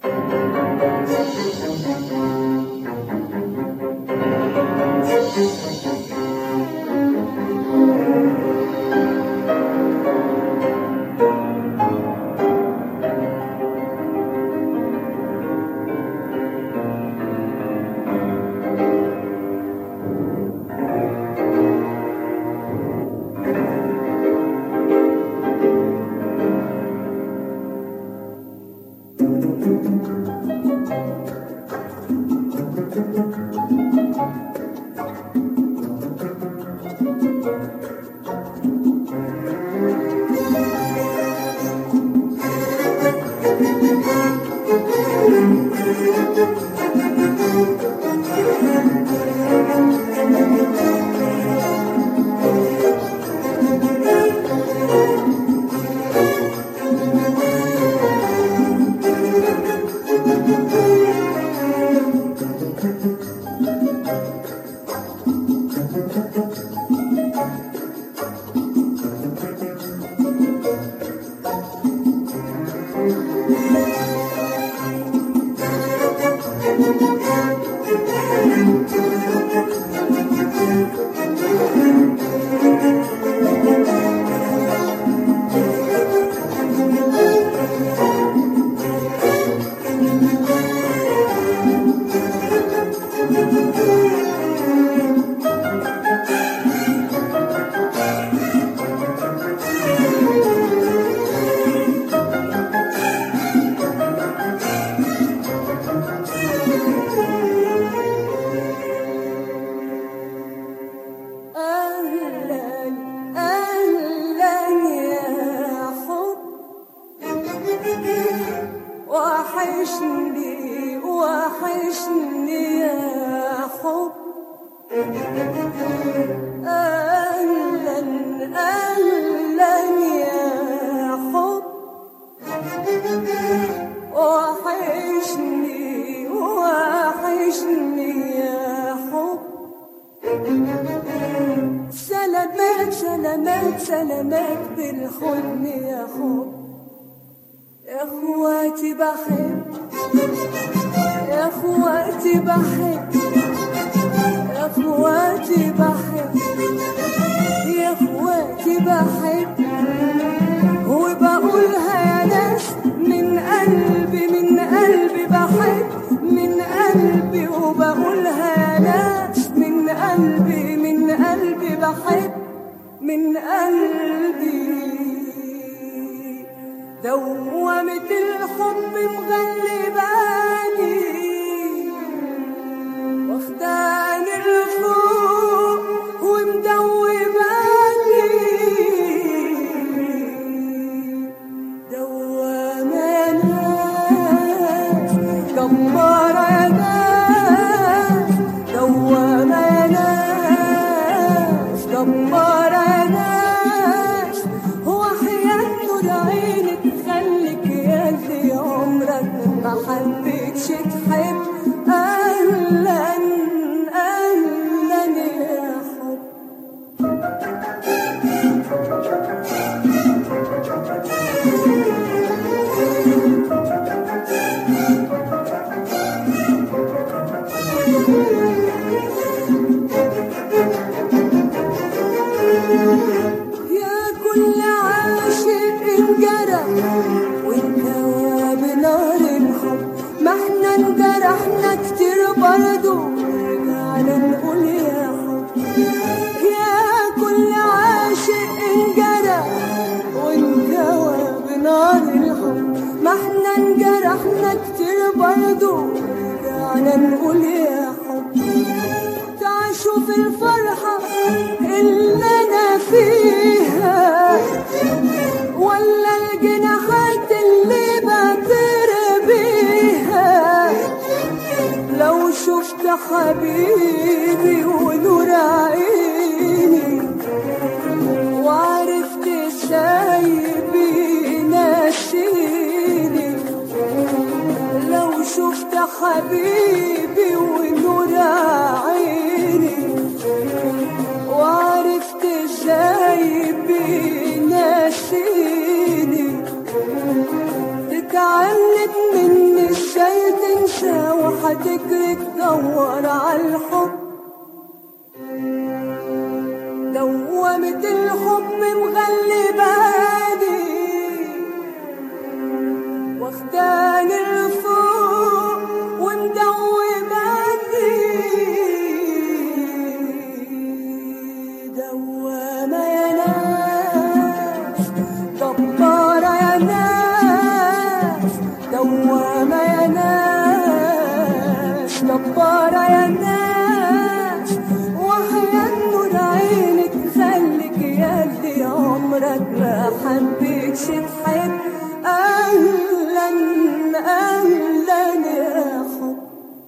أهلا أهلا يا حب وحشني وحشني يا حب أهلا أهلا يا حب وحشني وحشني يا حب سلامات سلامات سلامات بالحضن يا حب يا اخواتي بحب يا اخواتي بحب يا اخواتي بحب يا اخواتي بحب وبقولها يا ناس من قلبي من قلبي بحب من قلبي وبقولها يا ناس من قلبي من قلبي بحب من قلبي دوامة الحب مغلباني واخداني لفوق ومدوباني دوامة ناس كبارة ناس دوامة ناس كبارة ناس هو حياة نور عينك خليك يا اللي عمرك ما حبيتش تحب أهلا أهلا يا حب يا كل عاشق انجرى وانكوى بنار الحب ما احنا انجرحنا كتير برضو رجعنا نقول يا حب يا كل عاشق انجرى وانكوى بنار الحب ما احنا انجرحنا كتير برضو رجعنا نقول يا حب تعيشوا في الفرحة اللي أنا فيها ولا الجناحات اللي بطير بيها لو شفت حبيبي ونور عيني وعرفت ازاي بينسيني لو شفت حبيبي ونور عيني وعرفت ازاي بينسيني تتعلم مني ازاي تنسى وحتجري تدور على الحب دوامة الحب مغلباني واخداني لفوق ومدوباني دوامة يا ناس جبارة يا ناس دوامة يا ناس جبارة يا ناس وحياة نور عينك خليك ياللي عمرك ما حبيتش تحب أهلا أهلا يا حب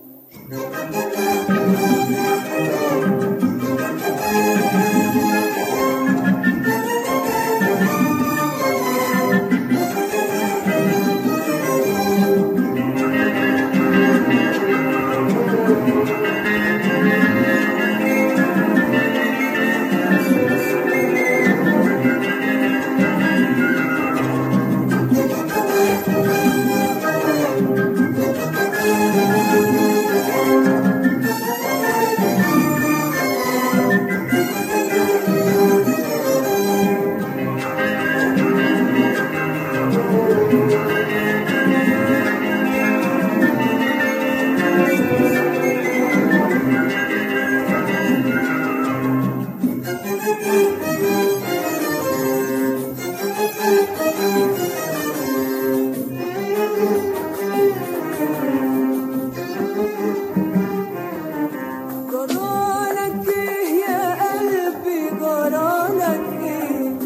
جرالك ايه يا قلبي جرالك ايه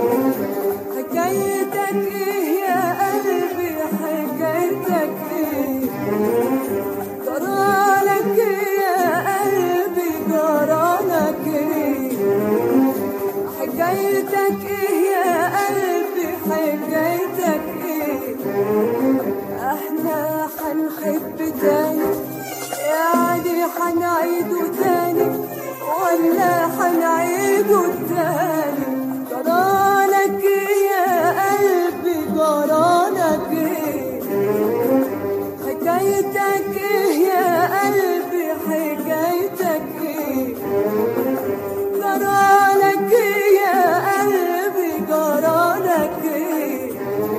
حكايتك ايه يا قلبي حكايتك ايه جرالك ايه يا قلبي جرالك ايه حكايتك ايه يا قلبي حكايتك ايه احنا حنحب تاني يعني حنعيده تاني ولا حنعيده تاني جرالك ايه يا قلبي جرالك ايه حكايتك ايه يا قلبي حكايتك ايه جرالك ايه يا قلبي جرالك ايه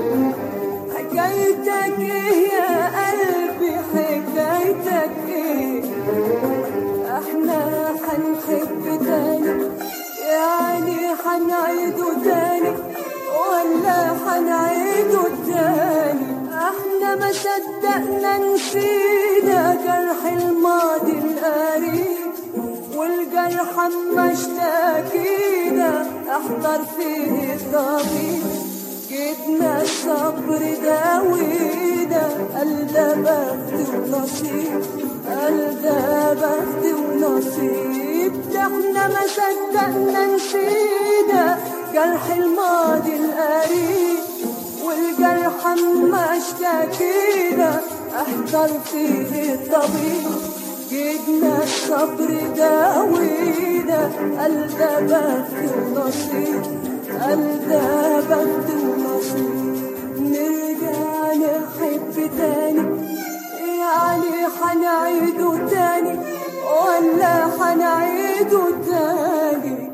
حكايتك ايه يا قلبي حكايتك ايه احنا حنحب تاني يعني حنعيده تاني ولا حنعيده تاني احنا ما صدقنا نسينا جرح الماضي القريب والجرح اما اشتكينا احضر فيه الطبيب جبنا الصبر داوينا قال ده بخت ونصيب قال ده بخت ونصيب ده احنا ما صدقنا نسينا جرح الماضي القريب والجرح اما اشتكينا احضر فيه الطبيب جبنا الصبر داوينا قال ده بخت ونصيب قال ده بخت ونصيب نرجع نحب تاني يعني حنعيده تاني ولا حنعيده تاني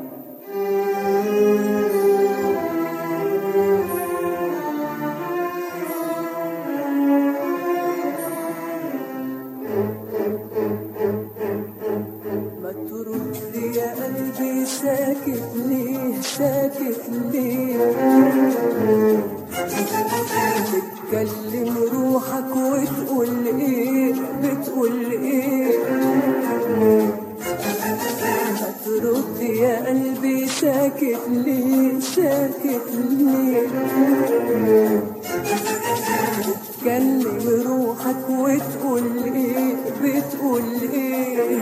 ما ترد يا قلبي ساكت ليه ساكت ليه بتكلم روحك وتقول ايه بتقول ايه ما ترد يا قلبي ساكت ليه ساكت ليه تكلم روحك وتقول ايه بتقول ايه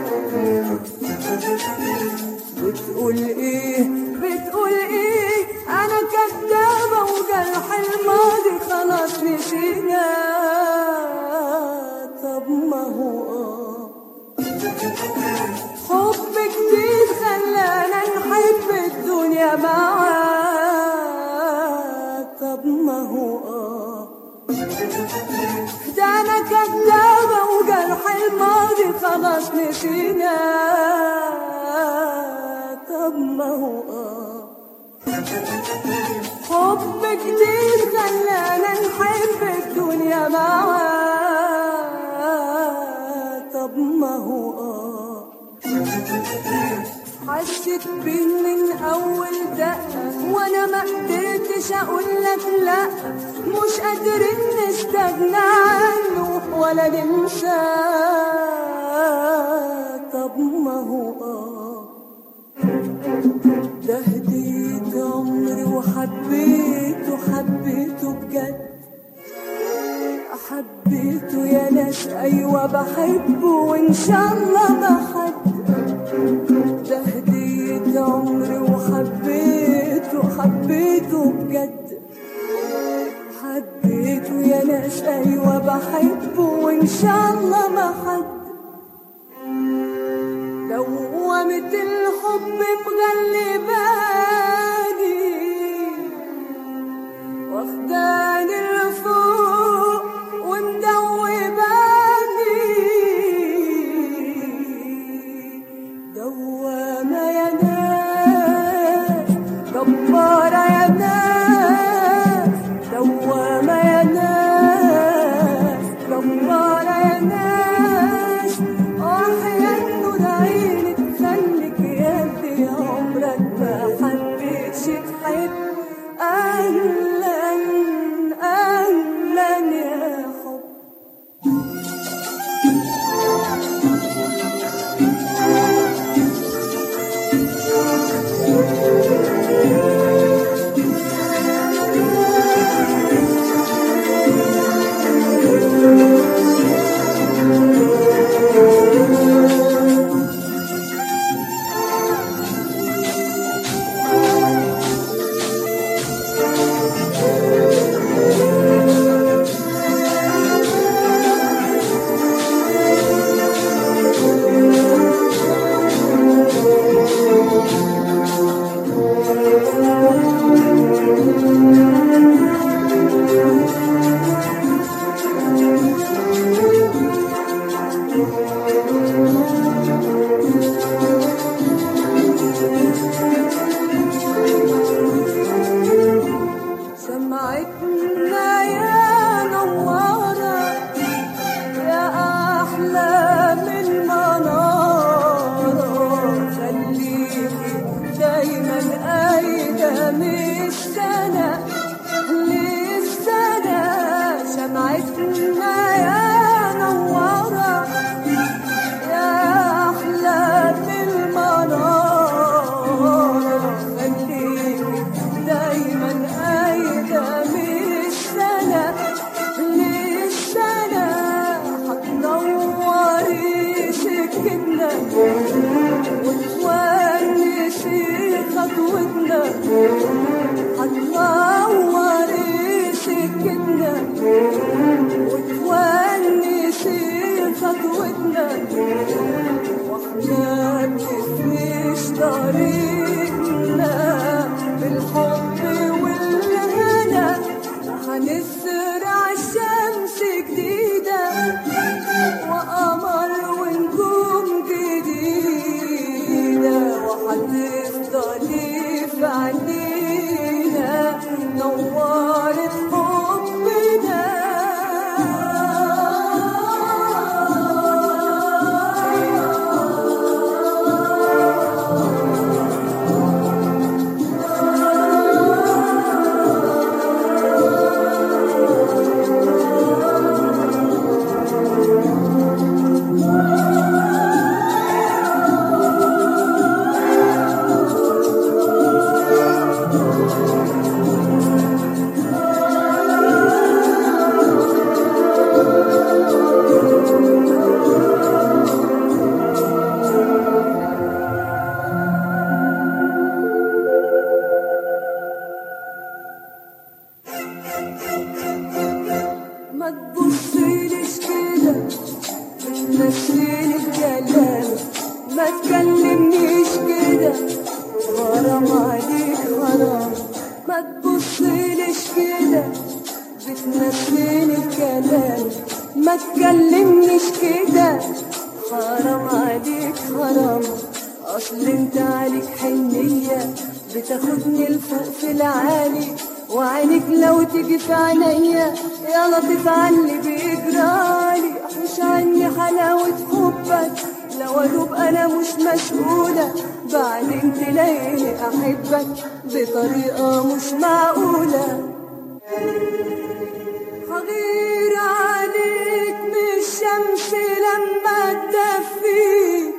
بتقول ايه بتقول ايه انا كدابة وجرح الماضي خلاص نسينا طب ما هو آه. حب جديد خلانا نحب الدنيا معاه طب ما هو اه ده انا كدابة وجرح الماضي خلاص نسينا طب ما هو آه حب جديد خلانا نحب الدنيا معاه طب ما هو آه حسيت بيه من اول دقة وانا ما قدرتش اقول لك لا مش قادرين نستغنى عنه ولا ننساه طب ما هو اه ده هديت عمري وحبيته حبيته بجد حبيته يا ناس ايوه بحبه وان شاء الله ما حد ده هديت عمري وحبيته حبيته بجد حبيته يا ناس ايوه بحبه وان شاء الله ما حد دوامة الحب مغلباني واخداني لفوق ومدوباني دوامة يا ناس جبارة يا ناس دوامة يا ناس جبارة يا ناس أحيانا نور عينك خليك يدي عمرك ما حبيتش تحب أهلا أهلا يا حب سمعتنا يا نوارة يا أحلى من منارة خليكي دايما قايدة من السنة للسنة سمعتنا يا نوارة يا أحلى من منارة خليكي دايما قايدة من السنة للسنة هتنوري سكتنا وتونسي خطوتنا هتنوري سكتنا وتونسي خطوتنا واحنا بنفرش طريقنا بالحب والهنا هنزرع الشمس جديدة وقمر ونجوم جديدة وهتفضلي في عينينا نورت حبنا ما تبصيليش كده بتنسيني بكلامك ما تكلمنيش كده حرام عليك حرام ما تبصيليش كده بتنسيني بكلامك ما تكلمنيش كده حرام عليك حرام اصل انت عليك حنية بتاخدني لفوق في العالي وعينك لو تيجي في عينيا يا لطيف عني بيجرالي مش عني حلاوة حبك لو ادوب انا مش مسؤولة بعدين تلاقيني احبك بطريقة مش معقولة حغير عليك من الشمس لما تدفيك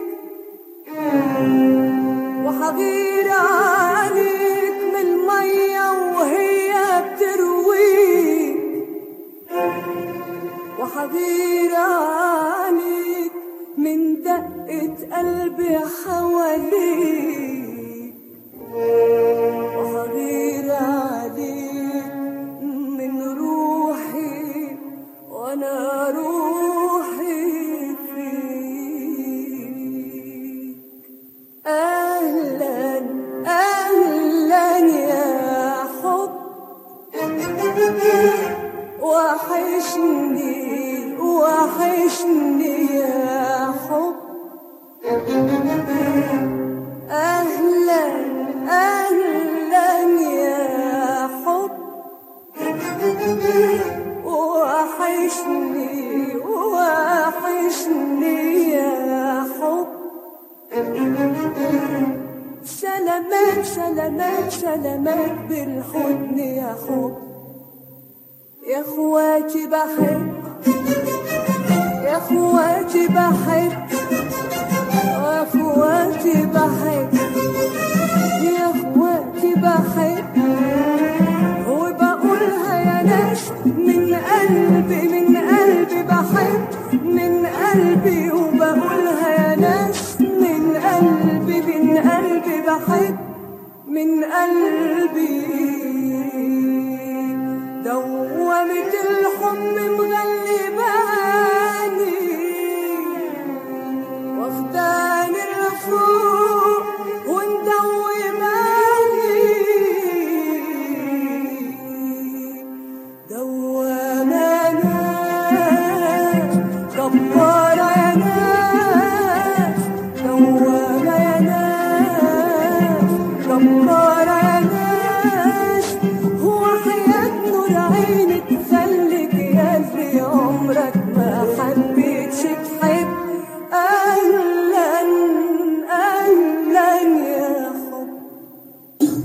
وحغير عليك من المية وهي بترويك وحغير عليك من دقة قلبي حواليك وحغير عليك من روحي وانا روحي فيك اهلا اهلا يا حب وحشني وحشني يا حب اهلا اهلا يا حب وحشني وحشني يا حب سلامات سلامات سلامات بالحضن يا حب يا اخواتي بحب يا اخواتي بحب يا اخواتي بحب يا اخواتي بحب وبقولها يا ناس من قلبي من قلبي بحب من قلبي وبقولها يا ناس من قلبي من قلبي بحب من قلبي دوامة الحب مغلباني واخداني لفوق ومدوباني دوامة ناس جبارة يا ناس دوامة يا ناس جبارة يا ناس هو حياة نور عينك خليك يا في عمرك ما حبيتش تحب أهلا أهلا يا حب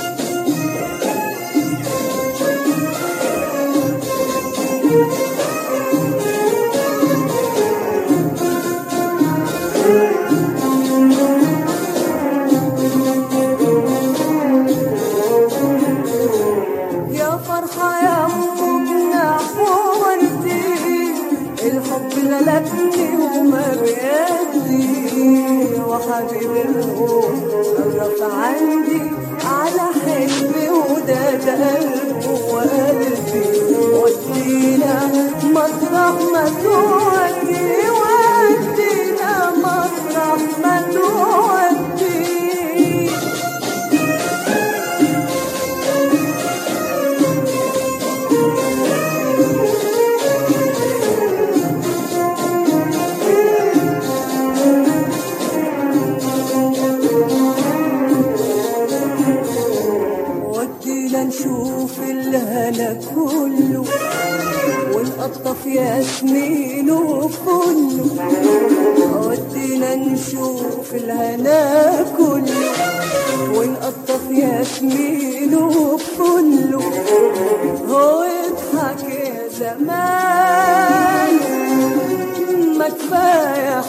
يا فرحة يا أمنا وردي الحب غلبني وما بيدي وحبيب الروح قرب عندي على حلمي وده ده قلبه وقلبي ودينا مطرح ما تودي ودينا مطرح ما تودي ودينا نشوف الهنا كله ونقطف ياسمين وفله ودينا نشوف الهنا كله ونقطف ياسمين وفله هو يضحك يا زمان ما كفايه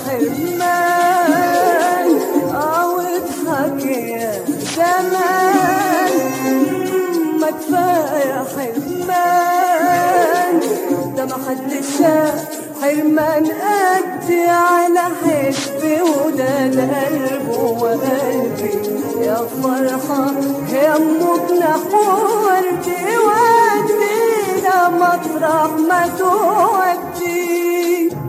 حرمان او اضحك يا زمان ما كفايه حرمان ده ما حدش شاف حرمان قدي على حبي وده القلب وقلبي يا فرحة يا مبنى وردي ودينا مطرح ما تودي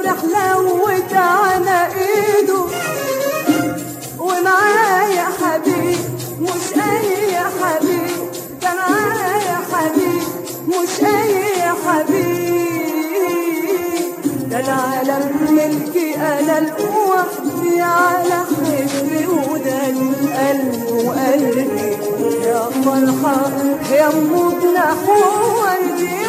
حلوت على ايده ومعايا حبيب مش اي حبيب ده معايا حبيب مش اي حبيب ده العالم ملكي انا لوحدي على حبي وده القلب وقلبي يا فرحة يا مدنح وردي